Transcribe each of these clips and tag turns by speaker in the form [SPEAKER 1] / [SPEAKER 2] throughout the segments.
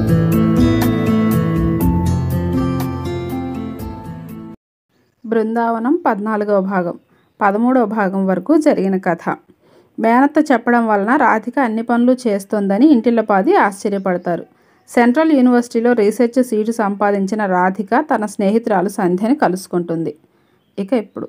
[SPEAKER 1] బృందావనం పద్నాలుగవ భాగం పదమూడవ భాగం వరకు జరిగిన కథ మేనత్త చెప్పడం వలన రాధిక అన్ని పనులు చేస్తోందని ఇంటిల్లపాది ఆశ్చర్యపడతారు సెంట్రల్ యూనివర్సిటీలో రీసెర్చ్ సీటు సంపాదించిన రాధిక తన స్నేహితురాలు సంధ్యని కలుసుకుంటుంది ఇక ఇప్పుడు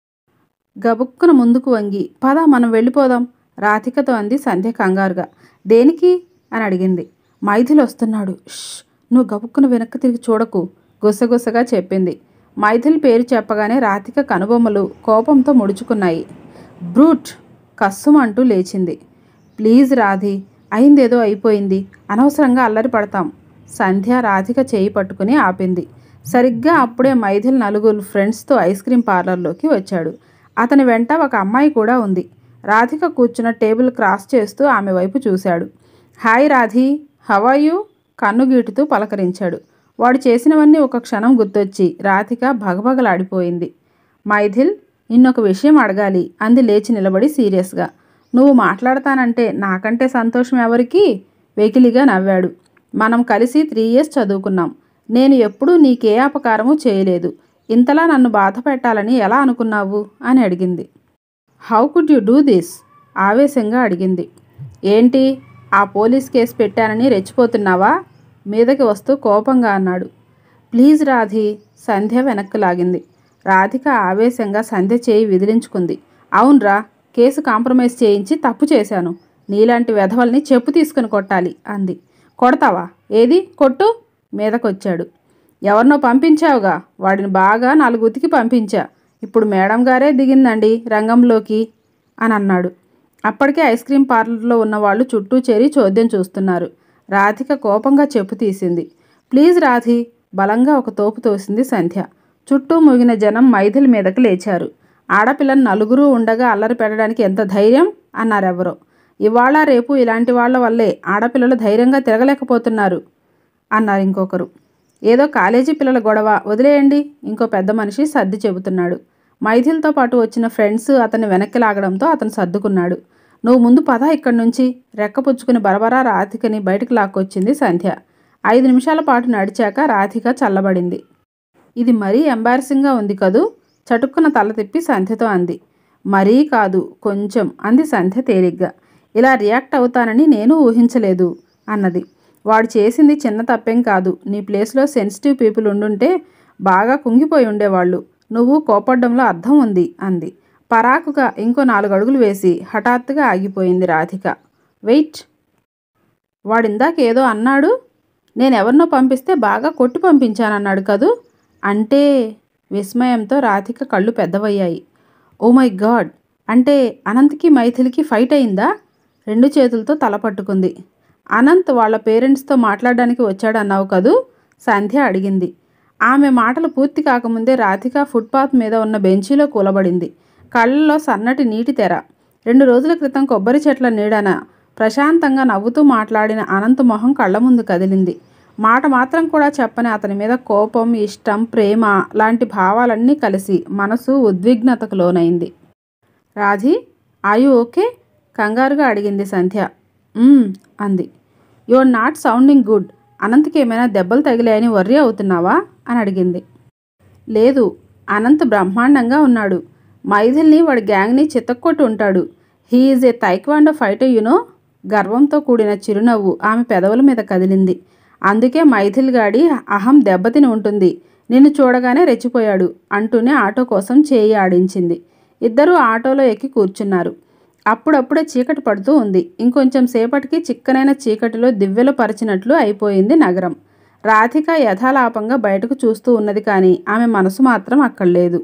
[SPEAKER 1] గబుక్కున ముందుకు వంగి పద మనం వెళ్ళిపోదాం రాధికతో అంది సంధ్య కంగారుగా దేనికి అని అడిగింది మైథిలి వస్తున్నాడు ష్ నువ్వు గబుక్కున వెనక్కి తిరిగి చూడకు గుసగుసగా చెప్పింది మైథిలి పేరు చెప్పగానే రాధిక కనుబొమ్మలు కోపంతో ముడుచుకున్నాయి బ్రూట్ కస్సుమంటూ లేచింది ప్లీజ్ రాధి అయిందేదో అయిపోయింది అనవసరంగా అల్లరి పడతాం సంధ్య రాధిక చేయి పట్టుకుని ఆపింది సరిగ్గా అప్పుడే మైథిల్ నలుగురు ఫ్రెండ్స్తో ఐస్ క్రీమ్ పార్లర్లోకి వచ్చాడు అతని వెంట ఒక అమ్మాయి కూడా ఉంది రాధిక కూర్చున్న టేబుల్ క్రాస్ చేస్తూ ఆమె వైపు చూశాడు హాయ్ రాధి హవాయు కన్నుగీటుతూ పలకరించాడు వాడు చేసినవన్నీ ఒక క్షణం గుర్తొచ్చి రాధిక భగభగలాడిపోయింది మైథిల్ నిన్నొక విషయం అడగాలి అంది లేచి నిలబడి సీరియస్గా నువ్వు మాట్లాడతానంటే నాకంటే సంతోషం ఎవరికి వెకిలిగా నవ్వాడు మనం కలిసి త్రీ ఇయర్స్ చదువుకున్నాం నేను ఎప్పుడూ నీకే అపకారము చేయలేదు ఇంతలా నన్ను బాధ పెట్టాలని ఎలా అనుకున్నావు అని అడిగింది how could you do this ఆవేశంగా అడిగింది ఏంటి ఆ పోలీస్ కేసు పెట్టానని రెచ్చిపోతున్నావా మీదకి వస్తూ కోపంగా అన్నాడు ప్లీజ్ రాధి సంధ్య వెనక్కి లాగింది రాధిక ఆవేశంగా సంధ్య చేయి విదిలించుకుంది అవునరా కేసు కాంప్రమైజ్ చేయించి తప్పు చేశాను నీలాంటి వెధవల్ని చెప్పు తీసుకుని కొట్టాలి అంది కొడతావా ఏది కొట్టు మీదకొచ్చాడు ఎవరినో పంపించావుగా వాడిని బాగా నాలుగు ఉతికి పంపించా ఇప్పుడు మేడం గారే దిగిందండి రంగంలోకి అని అన్నాడు అప్పటికే ఐస్ క్రీమ్ పార్లర్లో ఉన్న వాళ్ళు చుట్టూ చేరి చోద్యం చూస్తున్నారు రాధిక కోపంగా చెప్పు తీసింది ప్లీజ్ రాధి బలంగా ఒక తోపు తోసింది సంధ్య చుట్టూ ముగిన జనం మైథిలి మీదకి లేచారు ఆడపిల్లని నలుగురు ఉండగా అల్లరి పెట్టడానికి ఎంత ధైర్యం అన్నారెవరో ఇవాళ రేపు ఇలాంటి వాళ్ళ వల్లే ఆడపిల్లలు ధైర్యంగా తిరగలేకపోతున్నారు అన్నారు ఇంకొకరు ఏదో కాలేజీ పిల్లల గొడవ వదిలేయండి ఇంకో పెద్ద మనిషి సర్ది చెబుతున్నాడు మైథిల్తో పాటు వచ్చిన ఫ్రెండ్స్ అతన్ని వెనక్కి లాగడంతో అతను సర్దుకున్నాడు నువ్వు ముందు పద ఇక్కడి నుంచి రెక్కపుచ్చుకుని బరబరా రాధికని బయటకు లాక్కొచ్చింది సంధ్య ఐదు నిమిషాల పాటు నడిచాక రాధిక చల్లబడింది ఇది మరీ ఎంబారసింగ్గా ఉంది కదూ చటుక్కున తల తిప్పి సంధ్యతో అంది మరీ కాదు కొంచెం అంది సంధ్య తేలిగ్గా ఇలా రియాక్ట్ అవుతానని నేను ఊహించలేదు అన్నది వాడు చేసింది చిన్న తప్పేం కాదు నీ ప్లేస్లో సెన్సిటివ్ పీపుల్ ఉండుంటే బాగా కుంగిపోయి ఉండేవాళ్ళు నువ్వు కోపడ్డంలో అర్థం ఉంది అంది పరాకుగా ఇంకో నాలుగు అడుగులు వేసి హఠాత్తుగా ఆగిపోయింది రాధిక వెయిట్ వాడిందాక ఏదో అన్నాడు నేను ఎవరినో పంపిస్తే బాగా కొట్టి పంపించానన్నాడు కదూ అంటే విస్మయంతో రాధిక కళ్ళు పెద్దవయ్యాయి ఓ మై గాడ్ అంటే అనంత్కి మైథిలికి ఫైట్ అయిందా రెండు చేతులతో తల పట్టుకుంది అనంత్ వాళ్ళ పేరెంట్స్తో మాట్లాడడానికి వచ్చాడన్నావు కదూ సంధ్య అడిగింది ఆమె మాటలు పూర్తి కాకముందే రాధిక ఫుట్పాత్ మీద ఉన్న బెంచీలో కూలబడింది కళ్ళల్లో సన్నటి నీటి తెర రెండు రోజుల క్రితం కొబ్బరి చెట్ల నీడన ప్రశాంతంగా నవ్వుతూ మాట్లాడిన అనంత్ మొహం కళ్ళ ముందు కదిలింది మాట మాత్రం కూడా చెప్పని అతని మీద కోపం ఇష్టం ప్రేమ లాంటి భావాలన్నీ కలిసి మనసు ఉద్విగ్నతకు లోనైంది రాధి ఆయు ఓకే కంగారుగా అడిగింది సంధ్య "మ్మ్," అంది యువర్ నాట్ సౌండింగ్ గుడ్ అనంత్కి ఏమైనా దెబ్బలు తగిలాయని వర్రీ అవుతున్నావా అని అడిగింది లేదు అనంత్ బ్రహ్మాండంగా ఉన్నాడు మైథిల్ని వాడి గ్యాంగ్ని చితక్కొట్టి ఉంటాడు he is a taekwondo fighter you know గర్వంతో కూడిన చిరునవ్వు ఆమె పెదవుల మీద కదిలింది అందుకే మైథిల్ గాడి అహం దెబ్బతిని ఉంటుంది నిన్ను చూడగానే రెచ్చిపోయాడు అంటూనే ఆటో కోసం చేయి ఆడించింది ఇద్దరూ ఆటోలో ఎక్కి కూర్చున్నారు అప్పుడప్పుడే చీకటి పడుతూ ఉంది ఇంకొంచెం సేపటికి చిక్కనైన చీకటిలో దివ్వెలు పరిచినట్లు అయిపోయింది నగరం రాధిక యథాలాపంగా బయటకు చూస్తూ ఉన్నది కానీ ఆమె మనసు మాత్రం అక్కడ లేదు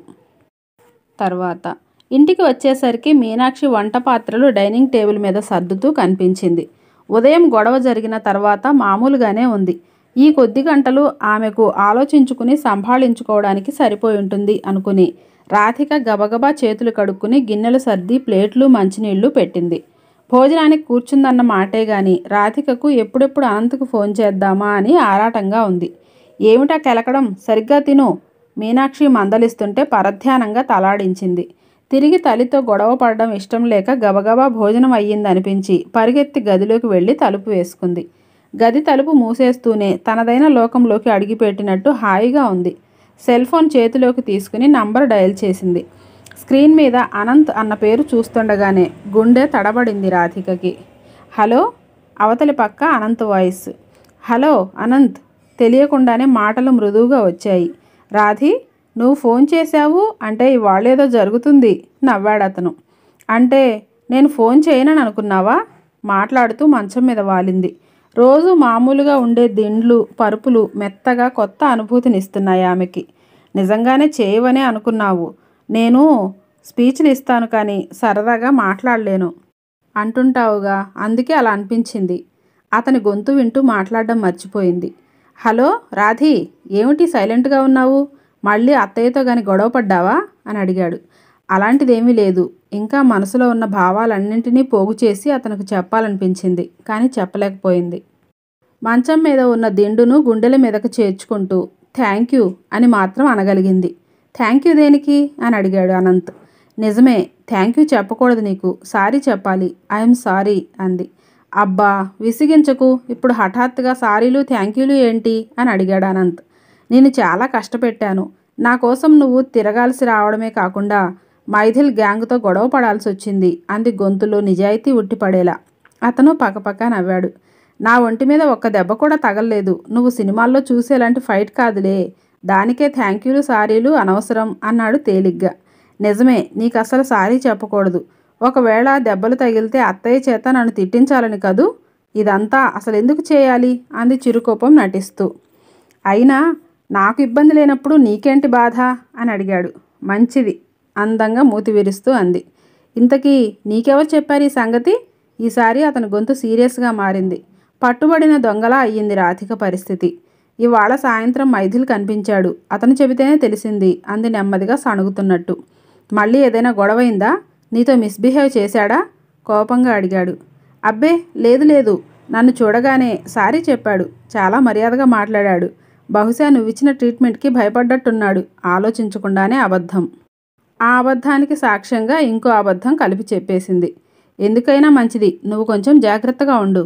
[SPEAKER 1] తర్వాత ఇంటికి వచ్చేసరికి మీనాక్షి వంట పాత్రలు డైనింగ్ టేబుల్ మీద సర్దుతూ కనిపించింది ఉదయం గొడవ జరిగిన తర్వాత మామూలుగానే ఉంది ఈ కొద్ది గంటలు ఆమెకు ఆలోచించుకుని సంభాళించుకోవడానికి సరిపోయి ఉంటుంది అనుకుని రాధిక గబగబా చేతులు కడుక్కుని గిన్నెలు సర్ది ప్లేట్లు మంచినీళ్లు పెట్టింది భోజనానికి కూర్చుందన్న మాటే గాని రాధికకు ఎప్పుడెప్పుడు అనంతకు ఫోన్ చేద్దామా అని ఆరాటంగా ఉంది ఏమిటా కెలకడం సరిగ్గా తిను మీనాక్షి మందలిస్తుంటే పరధ్యానంగా తలాడించింది తిరిగి తల్లితో గొడవ పడడం ఇష్టం లేక గబగబా భోజనం అయ్యిందనిపించి పరిగెత్తి గదిలోకి వెళ్ళి తలుపు వేసుకుంది గది తలుపు మూసేస్తూనే తనదైన లోకంలోకి అడిగిపెట్టినట్టు హాయిగా ఉంది సెల్ ఫోన్ చేతిలోకి తీసుకుని నంబర్ డయల్ చేసింది స్క్రీన్ మీద అనంత్ అన్న పేరు చూస్తుండగానే గుండె తడబడింది రాధికకి హలో అవతలి పక్క అనంత్ వాయిస్ హలో అనంత్ తెలియకుండానే మాటలు మృదువుగా వచ్చాయి రాధి నువ్వు ఫోన్ చేశావు అంటే ఇవాళేదో జరుగుతుంది నవ్వాడు అతను అంటే నేను ఫోన్ చేయనని అనుకున్నావా మాట్లాడుతూ మంచం మీద వాలింది రోజు మామూలుగా ఉండే దిండ్లు పరుపులు మెత్తగా కొత్త అనుభూతినిస్తున్నాయి ఆమెకి నిజంగానే చేయవనే అనుకున్నావు నేను స్పీచ్లు ఇస్తాను కానీ సరదాగా మాట్లాడలేను అంటుంటావుగా అందుకే అలా అనిపించింది అతని గొంతు వింటూ మాట్లాడడం మర్చిపోయింది హలో రాధి ఏమిటి సైలెంట్గా ఉన్నావు మళ్ళీ అత్తయ్యతో కానీ గొడవ పడ్డావా అని అడిగాడు అలాంటిదేమీ లేదు ఇంకా మనసులో ఉన్న భావాలన్నింటినీ పోగు చేసి అతనికి చెప్పాలనిపించింది కానీ చెప్పలేకపోయింది మంచం మీద ఉన్న దిండును గుండెల మీదకు చేర్చుకుంటూ థ్యాంక్ యూ అని మాత్రం అనగలిగింది థ్యాంక్ యూ దేనికి అని అడిగాడు అనంత్ నిజమే థ్యాంక్ యూ చెప్పకూడదు నీకు సారీ చెప్పాలి ఐఎమ్ సారీ అంది అబ్బా విసిగించకు ఇప్పుడు హఠాత్తుగా సారీలు థ్యాంక్ యూలు ఏంటి అని అడిగాడు అనంత్ నేను చాలా కష్టపెట్టాను నా కోసం నువ్వు తిరగాల్సి రావడమే కాకుండా మైథిల్ గ్యాంగ్తో గొడవ పడాల్సి వచ్చింది అంది గొంతులో నిజాయితీ ఉట్టిపడేలా అతను పక్కపక్క నవ్వాడు నా ఒంటి మీద ఒక్క దెబ్బ కూడా తగలలేదు నువ్వు సినిమాల్లో చూసేలాంటి ఫైట్ కాదులే దానికే థ్యాంక్ యూలు సారీలు అనవసరం అన్నాడు తేలిగ్గా నిజమే నీకు అసలు సారీ చెప్పకూడదు ఒకవేళ దెబ్బలు తగిలితే అత్తయ్య చేత నన్ను తిట్టించాలని కదూ ఇదంతా అసలు ఎందుకు చేయాలి అంది చిరుకోపం నటిస్తూ అయినా నాకు ఇబ్బంది లేనప్పుడు నీకేంటి బాధ అని అడిగాడు మంచిది అందంగా మూతి విరుస్తూ అంది ఇంతకీ నీకెవరు చెప్పారు ఈ సంగతి ఈసారి అతని గొంతు సీరియస్గా మారింది పట్టుబడిన దొంగలా అయ్యింది రాధిక పరిస్థితి ఇవాళ సాయంత్రం మైథిల్ కనిపించాడు అతను చెబితేనే తెలిసింది అంది నెమ్మదిగా సణుగుతున్నట్టు మళ్ళీ ఏదైనా గొడవైందా నీతో మిస్బిహేవ్ చేశాడా కోపంగా అడిగాడు అబ్బే లేదు లేదు నన్ను చూడగానే సారీ చెప్పాడు చాలా మర్యాదగా మాట్లాడాడు బహుశా నువ్విచ్చిన ట్రీట్మెంట్కి భయపడ్డట్టున్నాడు ఆలోచించకుండానే అబద్ధం ఆ అబద్ధానికి సాక్ష్యంగా ఇంకో అబద్ధం కలిపి చెప్పేసింది ఎందుకైనా మంచిది నువ్వు కొంచెం జాగ్రత్తగా ఉండు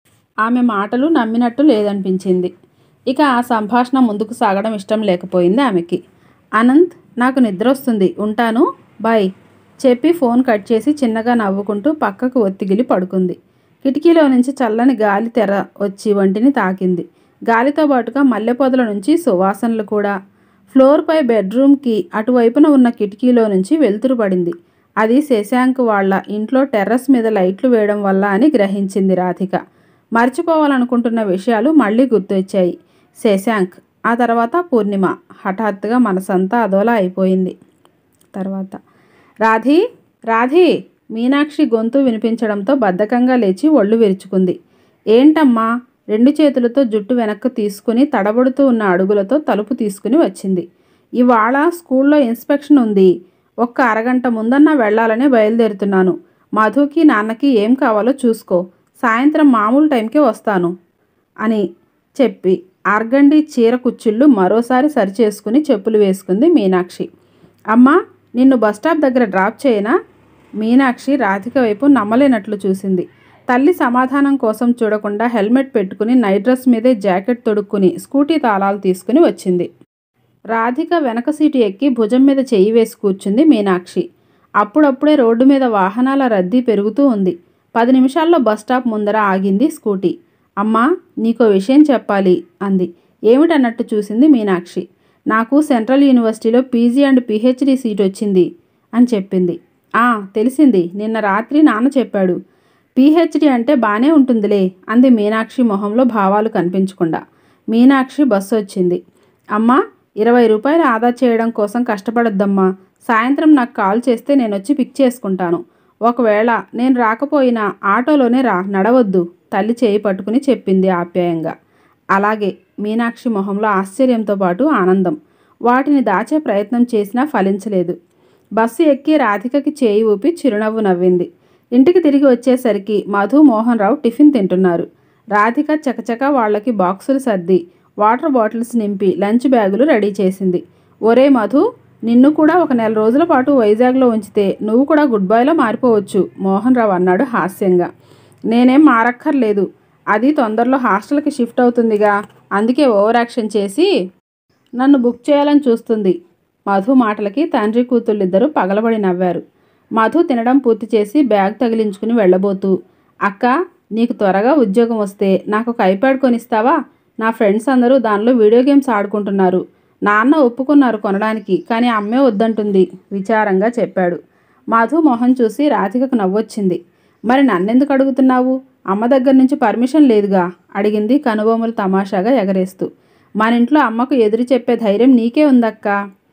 [SPEAKER 1] ఆమె మాటలు నమ్మినట్టు లేదనిపించింది ఇక ఆ సంభాషణ ముందుకు సాగడం ఇష్టం లేకపోయింది ఆమెకి అనంత్ నాకు నిద్ర వస్తుంది ఉంటాను బాయ్ చెప్పి ఫోన్ కట్ చేసి చిన్నగా నవ్వుకుంటూ పక్కకు ఒత్తిగిలి పడుకుంది కిటికీలో నుంచి చల్లని గాలి తెర వచ్చి వంటిని తాకింది గాలితో పాటుగా మల్లెపొదల నుంచి సువాసనలు కూడా ఫ్లోర్పై బెడ్రూమ్కి అటువైపున ఉన్న కిటికీలో నుంచి వెలుతురు పడింది అది శశాంక్ వాళ్ళ ఇంట్లో టెర్రస్ మీద లైట్లు వేయడం వల్ల అని గ్రహించింది రాధిక మర్చిపోవాలనుకుంటున్న విషయాలు మళ్ళీ గుర్తొచ్చాయి శశాంక్ ఆ తర్వాత పూర్ణిమ హఠాత్తుగా మనసంతా అదోలా అయిపోయింది తర్వాత రాధి రాధి మీనాక్షి గొంతు వినిపించడంతో బద్ధకంగా లేచి ఒళ్ళు విరుచుకుంది ఏంటమ్మా రెండు చేతులతో జుట్టు వెనక్కు తీసుకుని తడబడుతూ ఉన్న అడుగులతో తలుపు తీసుకుని వచ్చింది ఇవాళ స్కూల్లో ఇన్స్పెక్షన్ ఉంది ఒక్క అరగంట ముందన్నా వెళ్ళాలనే బయలుదేరుతున్నాను మధుకి నాన్నకి ఏం కావాలో చూసుకో సాయంత్రం మామూలు టైంకే వస్తాను అని చెప్పి ఆర్గండి చీర కుచ్చిళ్ళు మరోసారి సరిచేసుకుని చెప్పులు వేసుకుంది మీనాక్షి అమ్మా నిన్ను బస్టాప్ దగ్గర డ్రాప్ చేయనా మీనాక్షి రాధిక వైపు నమ్మలేనట్లు చూసింది తల్లి సమాధానం కోసం చూడకుండా హెల్మెట్ పెట్టుకుని నైట్ డ్రెస్ మీదే జాకెట్ తొడుక్కుని స్కూటీ తాళాలు తీసుకుని వచ్చింది రాధిక వెనక సీటు ఎక్కి భుజం మీద చెయ్యి వేసి కూర్చుంది మీనాక్షి అప్పుడప్పుడే రోడ్డు మీద వాహనాల రద్దీ పెరుగుతూ ఉంది పది నిమిషాల్లో బస్ స్టాప్ ముందర ఆగింది స్కూటీ అమ్మా నీకో విషయం చెప్పాలి అంది ఏమిటన్నట్టు చూసింది మీనాక్షి నాకు సెంట్రల్ యూనివర్సిటీలో పీజీ అండ్ పిహెచ్డి సీట్ వచ్చింది అని చెప్పింది ఆ తెలిసింది నిన్న రాత్రి నాన్న చెప్పాడు పీహెచ్డీ అంటే బాగానే ఉంటుందిలే అంది మీనాక్షి మొహంలో భావాలు కనిపించకుండా మీనాక్షి బస్సు వచ్చింది అమ్మా ఇరవై రూపాయలు ఆదా చేయడం కోసం కష్టపడొద్దమ్మా సాయంత్రం నాకు కాల్ చేస్తే నేను వచ్చి పిక్ చేసుకుంటాను ఒకవేళ నేను రాకపోయినా ఆటోలోనే రా నడవద్దు తల్లి చేయి పట్టుకుని చెప్పింది ఆప్యాయంగా అలాగే మీనాక్షి మొహంలో ఆశ్చర్యంతో పాటు ఆనందం వాటిని దాచే ప్రయత్నం చేసినా ఫలించలేదు బస్సు ఎక్కి రాధికకి చేయి ఊపి చిరునవ్వు నవ్వింది ఇంటికి తిరిగి వచ్చేసరికి మధు మోహన్ రావు టిఫిన్ తింటున్నారు రాధిక చకచక వాళ్ళకి బాక్సులు సర్ది వాటర్ బాటిల్స్ నింపి లంచ్ బ్యాగులు రెడీ చేసింది ఒరే మధు నిన్ను కూడా ఒక నెల రోజుల పాటు వైజాగ్లో ఉంచితే నువ్వు కూడా గుడ్ బాయ్లో మారిపోవచ్చు మోహన్ రావు అన్నాడు హాస్యంగా నేనేం మారక్కర్లేదు అది తొందరలో హాస్టల్కి షిఫ్ట్ అవుతుందిగా అందుకే ఓవర్ యాక్షన్ చేసి నన్ను బుక్ చేయాలని చూస్తుంది మధు మాటలకి తండ్రి కూతుళ్ళిద్దరూ పగలబడి నవ్వారు మధు తినడం పూర్తి చేసి బ్యాగ్ తగిలించుకుని వెళ్ళబోతూ అక్క నీకు త్వరగా ఉద్యోగం వస్తే నాకు ఒక ఐప్యాడ్ కొనిస్తావా నా ఫ్రెండ్స్ అందరూ దానిలో వీడియో గేమ్స్ ఆడుకుంటున్నారు నాన్న ఒప్పుకున్నారు కొనడానికి కానీ అమ్మే వద్దంటుంది విచారంగా చెప్పాడు మధు మొహం చూసి రాధికకు నవ్వొచ్చింది మరి నన్నెందుకు అడుగుతున్నావు అమ్మ దగ్గర నుంచి పర్మిషన్ లేదుగా అడిగింది కనుబొమ్మలు తమాషాగా ఎగరేస్తూ మన ఇంట్లో అమ్మకు ఎదురు చెప్పే ధైర్యం నీకే ఉందక్కా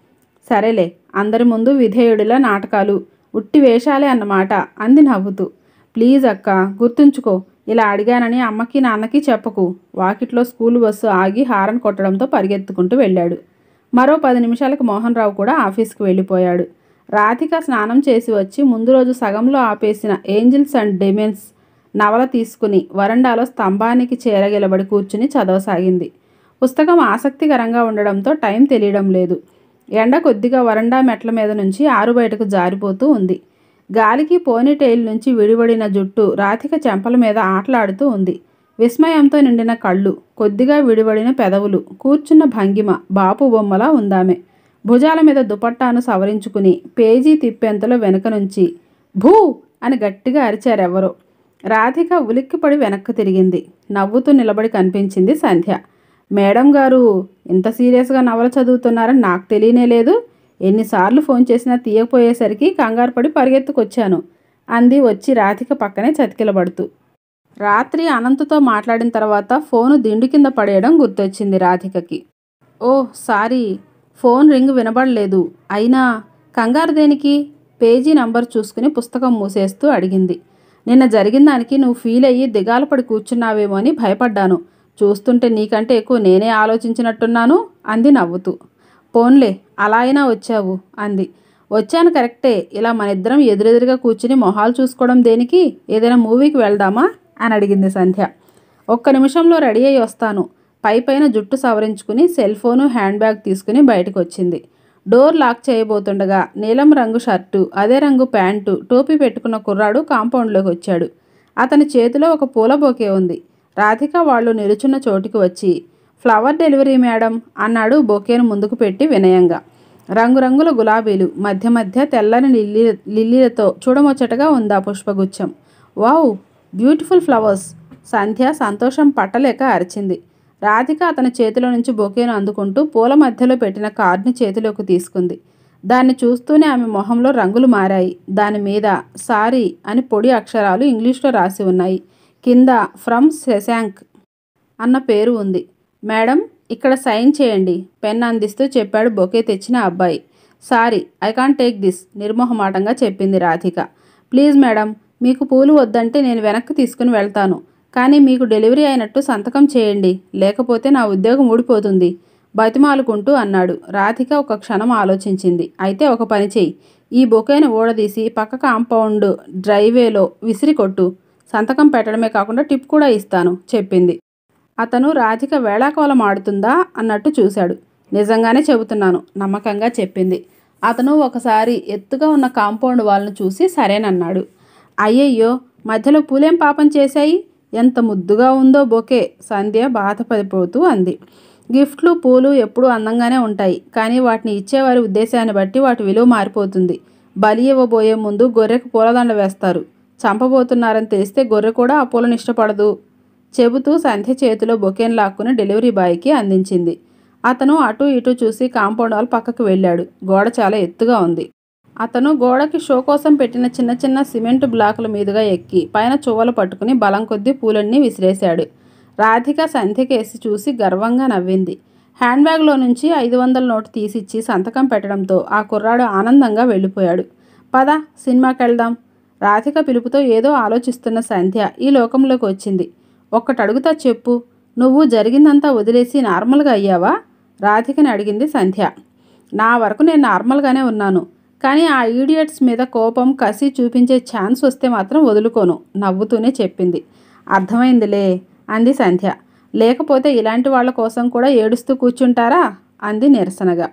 [SPEAKER 1] సరేలే అందరి ముందు విధేయుడిలా నాటకాలు ఉట్టి వేషాలే అన్నమాట అంది నవ్వుతూ ప్లీజ్ అక్క గుర్తుంచుకో ఇలా అడిగానని అమ్మకి నాన్నకి చెప్పకు వాకిట్లో స్కూల్ బస్సు ఆగి హారన్ కొట్టడంతో పరిగెత్తుకుంటూ వెళ్ళాడు మరో పది నిమిషాలకు మోహన్ రావు కూడా ఆఫీస్కి వెళ్ళిపోయాడు రాధిక స్నానం చేసి వచ్చి ముందు రోజు సగంలో ఆపేసిన ఏంజిల్స్ అండ్ డెమెన్స్ నవల తీసుకుని వరండాలో స్తంభానికి చేరగిలబడి కూర్చుని చదవసాగింది పుస్తకం ఆసక్తికరంగా ఉండడంతో టైం తెలియడం లేదు ఎండ కొద్దిగా వరండా మెట్ల మీద నుంచి ఆరు బయటకు జారిపోతూ ఉంది గాలికి పోనీటైల్ నుంచి విడివడిన జుట్టు రాధిక చెంపల మీద ఆటలాడుతూ ఉంది విస్మయంతో నిండిన కళ్ళు కొద్దిగా విడివడిన పెదవులు కూర్చున్న భంగిమ బాపు బొమ్మలా ఉందామె భుజాల మీద దుపట్టాను సవరించుకుని పేజీ తిప్పేంతలో వెనక నుంచి భూ అని గట్టిగా అరిచారెవరో రాధిక ఉలిక్కిపడి వెనక్కి తిరిగింది నవ్వుతూ నిలబడి కనిపించింది సంధ్య మేడం గారు ఇంత సీరియస్గా నవల చదువుతున్నారని నాకు తెలియనే లేదు ఎన్నిసార్లు ఫోన్ చేసినా తీయకపోయేసరికి కంగారు పడి పరిగెత్తుకొచ్చాను అంది వచ్చి రాధిక పక్కనే చతికిలబడుతూ రాత్రి అనంతతో మాట్లాడిన తర్వాత ఫోను దిండు కింద పడేయడం గుర్తొచ్చింది రాధికకి ఓ సారీ ఫోన్ రింగ్ వినబడలేదు అయినా కంగారు దేనికి పేజీ నంబర్ చూసుకుని పుస్తకం మూసేస్తూ అడిగింది నిన్న జరిగిన దానికి నువ్వు ఫీల్ అయ్యి దిగాలు పడి కూర్చున్నావేమో అని భయపడ్డాను చూస్తుంటే నీకంటే ఎక్కువ నేనే ఆలోచించినట్టున్నాను అంది నవ్వుతూ పోన్లే అలా అయినా వచ్చావు అంది వచ్చాను కరెక్టే ఇలా మన ఇద్దరం ఎదురెదురుగా కూర్చుని మొహాలు చూసుకోవడం దేనికి ఏదైనా మూవీకి వెళ్దామా అని అడిగింది సంధ్య ఒక్క నిమిషంలో రెడీ అయ్యి వస్తాను పై పైన జుట్టు సవరించుకుని సెల్ ఫోను హ్యాండ్ బ్యాగ్ తీసుకుని బయటకు వచ్చింది డోర్ లాక్ చేయబోతుండగా నీలం రంగు షర్టు అదే రంగు ప్యాంటు టోపీ పెట్టుకున్న కుర్రాడు కాంపౌండ్లోకి వచ్చాడు అతని చేతిలో ఒక పూల బొకే ఉంది రాధిక వాళ్ళు నిలుచున్న చోటికి వచ్చి ఫ్లవర్ డెలివరీ మేడం అన్నాడు బొకేను ముందుకు పెట్టి వినయంగా రంగురంగుల గులాబీలు మధ్య మధ్య తెల్లని లిల్లీ లిల్లీలతో చూడముచ్చటగా ఉంది ఆ పుష్పగుచ్చం వావ్ బ్యూటిఫుల్ ఫ్లవర్స్ సంధ్య సంతోషం పట్టలేక అరిచింది రాధిక అతని చేతిలో నుంచి బొకేను అందుకుంటూ పూల మధ్యలో పెట్టిన కార్డుని చేతిలోకి తీసుకుంది దాన్ని చూస్తూనే ఆమె మొహంలో రంగులు మారాయి దాని మీద సారీ అని పొడి అక్షరాలు ఇంగ్లీష్లో రాసి ఉన్నాయి కింద ఫ్రమ్ శశాంక్ అన్న పేరు ఉంది మేడం ఇక్కడ సైన్ చేయండి పెన్ అందిస్తూ చెప్పాడు బొకే తెచ్చిన అబ్బాయి sorry I can't take this నిర్మోహమాటంగా చెప్పింది రాధిక ప్లీజ్ మేడం మీకు పూలు వద్దంటే నేను వెనక్కి తీసుకుని వెళ్తాను కానీ మీకు డెలివరీ అయినట్టు సంతకం చేయండి లేకపోతే నా ఉద్యోగం ఊడిపోతుంది బతిమాలుకుంటూ అన్నాడు రాధిక ఒక క్షణం ఆలోచించింది అయితే ఒక పని చెయ్యి ఈ బొకేను ఊడదీసి పక్క కాంపౌండ్ డ్రైవేలో విసిరి కొట్టు సంతకం పెట్టడమే కాకుండా టిప్ కూడా ఇస్తాను చెప్పింది అతను రాధిక వేళాకోలం ఆడుతుందా అన్నట్టు చూశాడు నిజంగానే చెబుతున్నాను నమ్మకంగా చెప్పింది అతను ఒకసారి ఎత్తుగా ఉన్న కాంపౌండ్ వాళ్ళను చూసి సరేనన్నాడు అయ్యయ్యో మధ్యలో పూలేం పాపం చేశాయి ఎంత ముద్దుగా ఉందో బొకే సంధ్య బాధపడిపోతూ అంది గిఫ్ట్లు పూలు ఎప్పుడూ అందంగానే ఉంటాయి కానీ వాటిని ఇచ్చేవారి ఉద్దేశాన్ని బట్టి వాటి విలువ మారిపోతుంది బలి ఇవ్వబోయే ముందు గొర్రెకు పూలదండ వేస్తారు చంపబోతున్నారని తెలిస్తే గొర్రె కూడా ఆ పూలను ఇష్టపడదు చెబుతూ సంధ్య చేతిలో బొకేన్ లాక్కుని డెలివరీ బాయ్కి అందించింది అతను అటు ఇటు చూసి కాంపౌండ్ వాల్ పక్కకు వెళ్ళాడు గోడ చాలా ఎత్తుగా ఉంది అతను గోడకి షో కోసం పెట్టిన చిన్న చిన్న సిమెంట్ బ్లాకుల మీదుగా ఎక్కి పైన చువ్వలు పట్టుకుని బలం కొద్దీ పూలన్నీ విసిరేశాడు రాధిక సంధ్యకేసి చూసి గర్వంగా నవ్వింది హ్యాండ్ బ్యాగ్లో నుంచి ఐదు వందల నోటు తీసిచ్చి సంతకం పెట్టడంతో ఆ కుర్రాడు ఆనందంగా వెళ్ళిపోయాడు పద సినిమాకి వెళ్దాం రాధిక పిలుపుతో ఏదో ఆలోచిస్తున్న సంధ్య ఈ లోకంలోకి వచ్చింది ఒక్కటి అడుగుతా చెప్పు నువ్వు జరిగిందంతా వదిలేసి నార్మల్గా అయ్యావా రాధికని అడిగింది సంధ్య నా వరకు నేను నార్మల్గానే ఉన్నాను కానీ ఆ ఈడియట్స్ మీద కోపం కసి చూపించే ఛాన్స్ వస్తే మాత్రం వదులుకోను నవ్వుతూనే చెప్పింది అర్థమైందిలే అంది సంధ్య లేకపోతే ఇలాంటి వాళ్ళ కోసం కూడా ఏడుస్తూ కూర్చుంటారా అంది నిరసనగా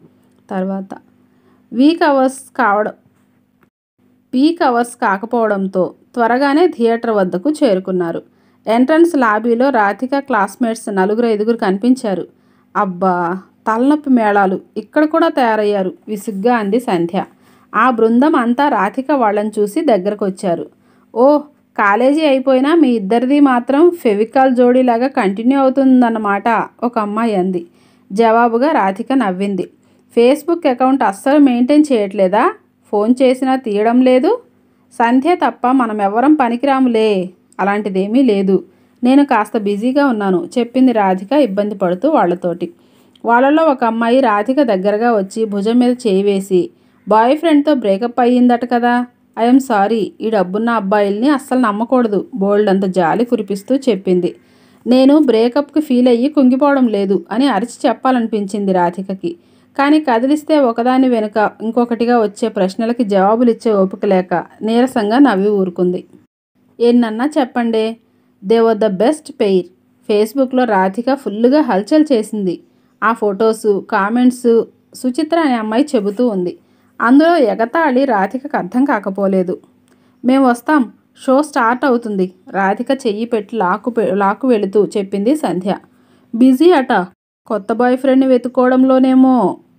[SPEAKER 1] తర్వాత వీక్ అవర్స్ కావడం పీక్ అవర్స్ కాకపోవడంతో త్వరగానే థియేటర్ వద్దకు చేరుకున్నారు ఎంట్రన్స్ లాబీలో రాధిక క్లాస్మేట్స్ నలుగురు ఐదుగురు కనిపించారు అబ్బా తలనొప్పి మేళాలు ఇక్కడ కూడా తయారయ్యారు విసుగ్గా అంది సంధ్య ఆ బృందం అంతా రాధిక వాళ్ళని చూసి దగ్గరకు వచ్చారు ఓ కాలేజీ అయిపోయినా మీ ఇద్దరిది మాత్రం ఫెవికాల్ జోడీలాగా కంటిన్యూ అవుతుందన్నమాట ఒక అమ్మాయి అంది జవాబుగా రాధిక నవ్వింది ఫేస్బుక్ అకౌంట్ అస్సలు మెయింటైన్ చేయట్లేదా ఫోన్ చేసినా తీయడం లేదు సంధ్య తప్ప మనం ఎవ్వరం పనికిరాములే అలాంటిదేమీ లేదు నేను కాస్త బిజీగా ఉన్నాను చెప్పింది రాధిక ఇబ్బంది పడుతూ వాళ్ళతోటి వాళ్ళలో ఒక అమ్మాయి రాధిక దగ్గరగా వచ్చి భుజం మీద చేయి వేసి బాయ్ ఫ్రెండ్తో బ్రేకప్ అయ్యిందట కదా ఐఎమ్ సారీ ఈ డబ్బున్న అబ్బాయిల్ని అస్సలు నమ్మకూడదు బోల్డ్ అంత జాలి కురిపిస్తూ చెప్పింది నేను బ్రేకప్కి ఫీల్ అయ్యి కుంగిపోవడం లేదు అని అరిచి చెప్పాలనిపించింది రాధికకి కానీ కదిలిస్తే ఒకదాని వెనుక ఇంకొకటిగా వచ్చే ప్రశ్నలకి జవాబులు ఇచ్చే ఓపిక లేక నీరసంగా నవ్వి ఊరుకుంది ఎన్నన్నా చెప్పండి they were the best pair ఫేస్బుక్లో రాధిక ఫుల్గా హల్చల్ చేసింది ఆ ఫొటోసు కామెంట్స్ సుచిత్ర అనే అమ్మాయి చెబుతూ ఉంది అందులో ఎగతాళి రాధికకు అర్థం కాకపోలేదు మేము వస్తాం షో స్టార్ట్ అవుతుంది రాధిక చెయ్యి పెట్టి లాక్కు పె- లాక్కు వెళుతూ చెప్పింది సంధ్య బిజీ అట కొత్త బాయ్ ఫ్రెండ్ని వెతుక్కోవడంలోనేమో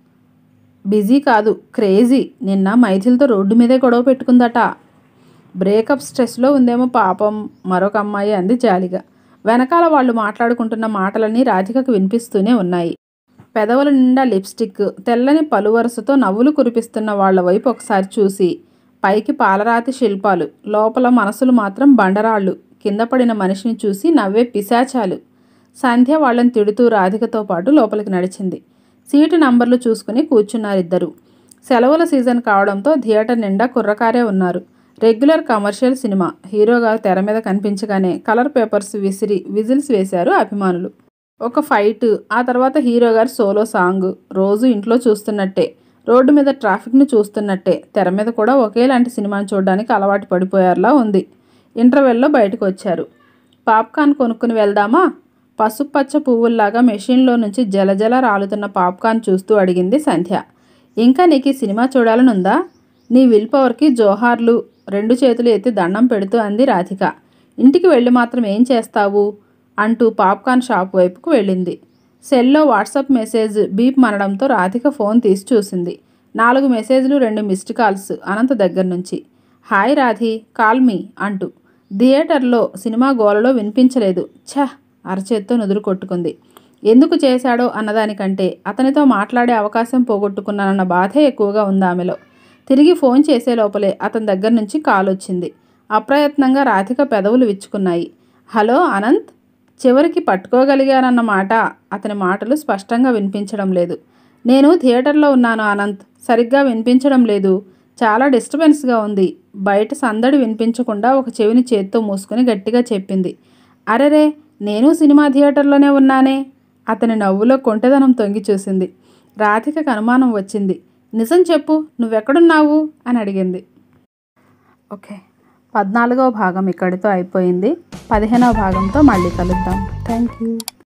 [SPEAKER 1] బిజీ కాదు క్రేజీ నిన్న మైథిల్తో రోడ్డు మీదే గొడవ పెట్టుకుందట బ్రేకప్ స్ట్రెస్లో ఉందేమో పాపం మరొక అమ్మాయి అంది జాలిగా వెనకాల వాళ్ళు మాట్లాడుకుంటున్న మాటలన్నీ రాధికకు వినిపిస్తూనే ఉన్నాయి పెదవుల నిండా లిప్స్టిక్ తెల్లని పలువరుసతో నవ్వులు కురిపిస్తున్న వాళ్ళ వైపు ఒకసారి చూసి పైకి పాలరాతి శిల్పాలు లోపల మనసులు మాత్రం బండరాళ్ళు కింద పడిన మనిషిని చూసి నవ్వే పిశాచాలు సంధ్య వాళ్ళని తిడుతూ రాధికతో పాటు లోపలికి నడిచింది సీటు నంబర్లు చూసుకుని కూర్చున్నారిద్దరు సెలవుల సీజన్ కావడంతో థియేటర్ నిండా కుర్రకారే ఉన్నారు రెగ్యులర్ కమర్షియల్ సినిమా హీరోగా తెర మీద కనిపించగానే కలర్ పేపర్స్ విసిరి విజిల్స్ వేశారు అభిమానులు ఒక ఫైట్ ఆ తర్వాత హీరో గారి సోలో సాంగ్ రోజు ఇంట్లో చూస్తున్నట్టే రోడ్డు మీద ట్రాఫిక్ను చూస్తున్నట్టే తెర మీద కూడా ఒకేలాంటి సినిమాని చూడడానికి అలవాటు పడిపోయారులా ఉంది ఇంటర్వెల్లో బయటకు వచ్చారు పాప్కార్న్ కొనుక్కుని వెళ్దామా పసుపచ్చ పువ్వుల్లాగా మెషిన్లో నుంచి జలజల రాలుతున్న పాప్కార్న్ చూస్తూ అడిగింది సంధ్య ఇంకా నీకు ఈ సినిమా చూడాలని ఉందా నీ విల్ పవర్కి జోహార్లు రెండు చేతులు ఎత్తి దండం పెడుతూ అంది రాధిక ఇంటికి వెళ్ళి మాత్రం ఏం చేస్తావు అంటూ పాప్కార్న్ షాప్ వైపుకు వెళ్ళింది సెల్లో వాట్సాప్ మెసేజ్ బీప్ మనడంతో రాధిక ఫోన్ తీసి చూసింది నాలుగు మెసేజ్లు రెండు మిస్డ్ కాల్స్ అనంత దగ్గర నుంచి హాయ్ రాధి కాల్ మీ అంటూ థియేటర్లో సినిమా గోలలో వినిపించలేదు ఛ అరచేత్తో నుదురు కొట్టుకుంది ఎందుకు చేశాడో అన్నదానికంటే అతనితో మాట్లాడే అవకాశం పోగొట్టుకున్నానన్న బాధే ఎక్కువగా ఉంది ఆమెలో తిరిగి ఫోన్ చేసే లోపలే అతని దగ్గర నుంచి కాల్ వచ్చింది అప్రయత్నంగా రాధిక పెదవులు విచ్చుకున్నాయి హలో అనంత్ చివరికి పట్టుకోగలిగానన్నమాట అతని మాటలు స్పష్టంగా వినిపించడం లేదు నేను థియేటర్లో ఉన్నాను అనంత్ సరిగ్గా వినిపించడం లేదు చాలా డిస్టర్బెన్స్గా ఉంది బయట సందడి వినిపించకుండా ఒక చెవిని చేత్తో మూసుకుని గట్టిగా చెప్పింది అరెరే నేను సినిమా థియేటర్లోనే ఉన్నానే అతని నవ్వులో కొంటెదనం తొంగి చూసింది రాధికకు అనుమానం వచ్చింది నిజం చెప్పు నువ్వెక్కడున్నావు అని అడిగింది ఓకే పద్నాలుగవ భాగం ఇక్కడితో అయిపోయింది పదిహేనవ భాగంతో మళ్ళీ కలుద్దాం థ్యాంక్ యూ